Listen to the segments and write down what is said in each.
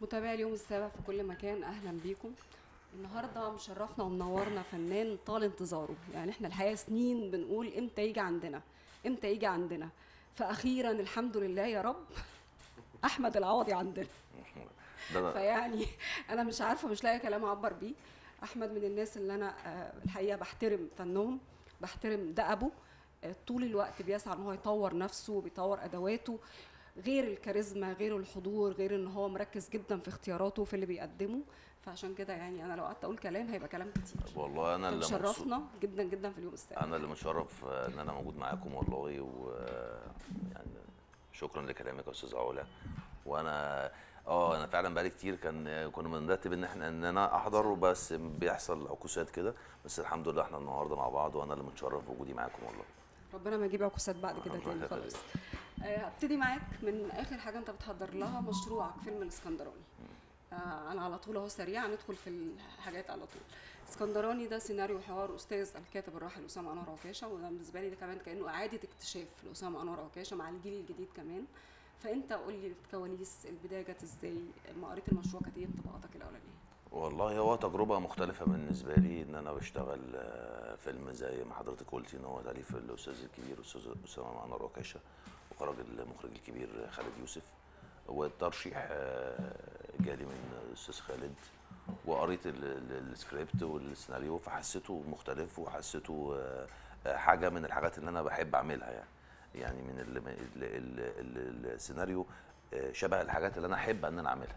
متابعي اليوم السابع في كل مكان اهلا بيكم النهارده مشرفنا ومنورنا فنان طال انتظاره يعني احنا الحقيقه سنين بنقول امتى يجي عندنا امتى يجي عندنا فاخيرا الحمد لله يا رب احمد العوضي عندنا ده أنا فيعني انا مش عارفه مش لاقي كلام اعبر بيه احمد من الناس اللي انا آه، الحقيقه بحترم فنهم بحترم دأبه آه، طول الوقت بيسعى ان هو يطور نفسه بيطور ادواته غير الكاريزما غير الحضور غير ان هو مركز جدا في اختياراته في اللي بيقدمه فعشان كده يعني انا لو قعدت اقول كلام هيبقى كلام كتير والله انا اللي مبسوط شرفنا جدا جدا في اليوم السابع انا اللي متشرف آه، ان انا موجود معاكم والله و يعني شكرا لكلامك يا استاذ علا وانا اه انا فعلا بقالي كتير كان كنا بنرتب ان احنا ان انا احضر وبس بيحصل عكوسات كده بس الحمد لله احنا النهارده مع بعض وانا اللي متشرف بوجودي معاكم والله ربنا ما يجيب عكوسات بعد كده الله تاني يخليك. خالص آه، ابتدي معاك من اخر حاجه انت بتحضر لها مشروعك فيلم الاسكندراني آه، انا على طول اهو سريع ندخل في الحاجات على طول اسكندراني ده سيناريو حوار استاذ الكاتب الراحل اسامه انور عكاشه وده بالنسبه لي ده كمان كانه اعاده اكتشاف لاسامه انور عكاشه مع الجيل الجديد كمان فانت قول لي الكواليس البدايه جت ازاي ما قريت المشروع كانت ايه انطباعاتك الاولانيه والله هو تجربة مختلفة بالنسبة لي إن أنا بشتغل آه، فيلم زي ما حضرتك قلتي إن هو تأليف الأستاذ الكبير أستاذ أسامة أنور عكاشة وإخراج المخرج الكبير خالد يوسف والترشيح آه، جالي من الأستاذ خالد وقريت ال- ال- السكريبت والسيناريو فحسيته مختلف وحسيته آه، آه، حاجة من الحاجات اللي أنا بحب أعملها يعني يعني من ال- ال- ال- ال- السيناريو آه، شبه الحاجات اللي أنا أحب إن أنا أعملها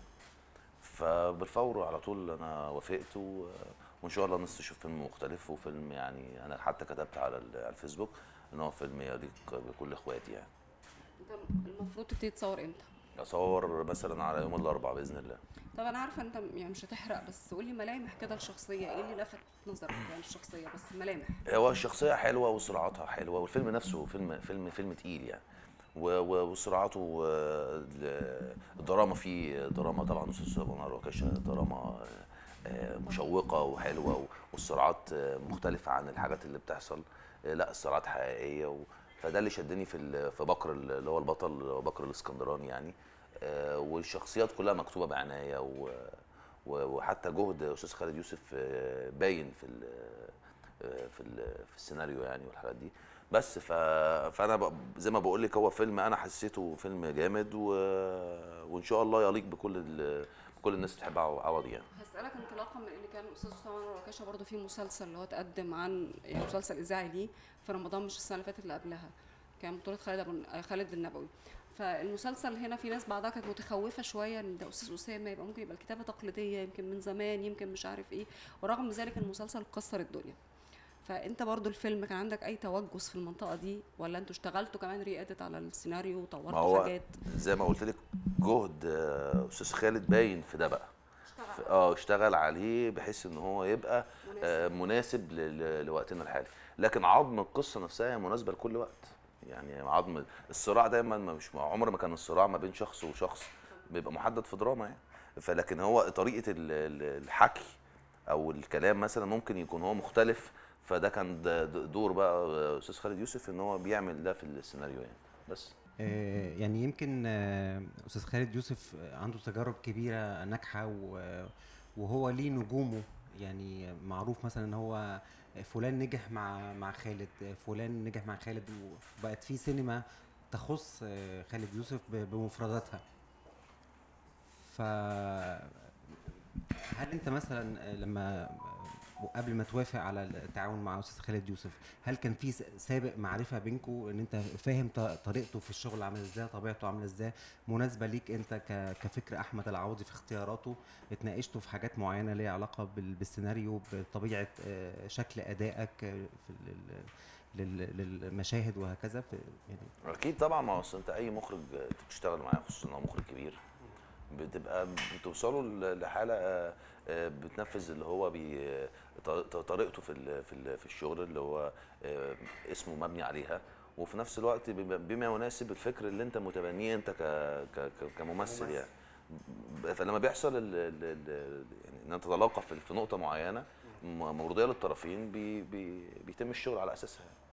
فبالفور على طول انا وافقت و... وان شاء الله الناس تشوف فيلم مختلف وفيلم يعني انا حتى كتبت على ال- على الفيسبوك ان هو فيلم يليق بكل اخواتي يعني انت المفروض تبتدي تصور امتى اصور مثلا على يوم الاربعاء باذن الله طب انا عارفه انت يعني مش هتحرق بس قول لي ملامح كده الشخصيه ايه اللي لفت نظرك يعني الشخصيه بس ملامح هو الشخصيه حلوه وصراعاتها حلوه والفيلم نفسه فيلم فيلم فيلم تقيل يعني و- و- وصراعاته آه، ال- الدراما فيه دراما طبعا استاذ سليمان الركاشة دراما آه، مشوقه وحلوه و- والصراعات آه، مختلفه عن الحاجات اللي بتحصل آه، لا الصراعات حقيقيه و... فده اللي شدني في ال- في بكر اللي هو البطل اللي هو بكر الاسكندراني يعني آه، والشخصيات كلها مكتوبه بعنايه و... و- وحتى جهد استاذ خالد يوسف آه، باين في ال... آه، في ال- في السيناريو يعني والحاجات دي بس ف... فانا ب... زي ما بقول لك هو فيلم انا حسيته فيلم جامد و... وان شاء الله يليق بكل ال... كل الناس بتحب عو- عوض يعني هسألك انطلاقا من اللي كان الاستاذ اسامه انور عكاشه برضه في مسلسل اللي هو اتقدم عن يعني مسلسل اذاعي ليه في رمضان مش السنه اللي فاتت اللي قبلها كان بطوله خالد أبو آه، خالد النبوي فالمسلسل هنا في ناس بعدها كانت متخوفه شويه ان ده استاذ اسامه يبقى ممكن يبقى الكتابه تقليديه يمكن من زمان يمكن مش عارف ايه ورغم ذلك المسلسل كسر الدنيا فانت برضو الفيلم كان عندك اي توجس في المنطقه دي ولا انتوا اشتغلتوا كمان ريادت على السيناريو ما وطورتوا هو حاجات زي ما قلت لك جهد آه، استاذ خالد باين في ده بقى ف- اه اشتغل عليه بحيث ان هو يبقى آه، مناسب ل- ل- لوقتنا الحالي لكن عظم القصه نفسها هي مناسبه لكل وقت يعني عظم الصراع دايما ما مش عمر ما كان الصراع ما بين شخص وشخص بيبقى محدد في دراما يعني فلكن هو طريقه ال- ال- الحكي او الكلام مثلا ممكن يكون هو مختلف فده كان د- د- دور بقى استاذ خالد يوسف ان هو بيعمل ده في السيناريو يعني بس آه، يعني يمكن آه، استاذ خالد يوسف آه، عنده تجارب كبيره ناجحه و- وهو ليه نجومه يعني معروف مثلا ان هو فلان نجح مع مع خالد فلان نجح مع خالد وبقت في سينما تخص آه، خالد يوسف ب- بمفرداتها ف هل انت مثلا آه، لما قبل ما توافق على التعاون مع استاذ خالد يوسف هل كان في س- سابق معرفه بينكم ان انت فاهم ط- طريقته في الشغل عامله ازاي طبيعته عامله ازاي مناسبه ليك انت ك- كفكر احمد العوضي في اختياراته اتناقشتوا في حاجات معينه ليها علاقه بال- بالسيناريو بطبيعه آه، شكل ادائك آه، في ال- لل- للمشاهد وهكذا في يعني اكيد طبعا ما هو أصل انت اي مخرج بتشتغل معاه خصوصا لو مخرج كبير بتبقى بتوصلوا ل- لحاله آه، آه، بتنفذ اللي هو بي ط- ط- طريقته في ال- في ال- في الشغل اللي هو آه، اسمه مبني عليها وفي نفس الوقت بما بما يناسب الفكر اللي انت متبنيه انت ك ك ك- كممثل يعني ب- فلما بيحصل ال ال ال يعني ان انت تتلاقى في في نقطه معينه م- مرضيه للطرفين بي بي بيتم الشغل على اساسها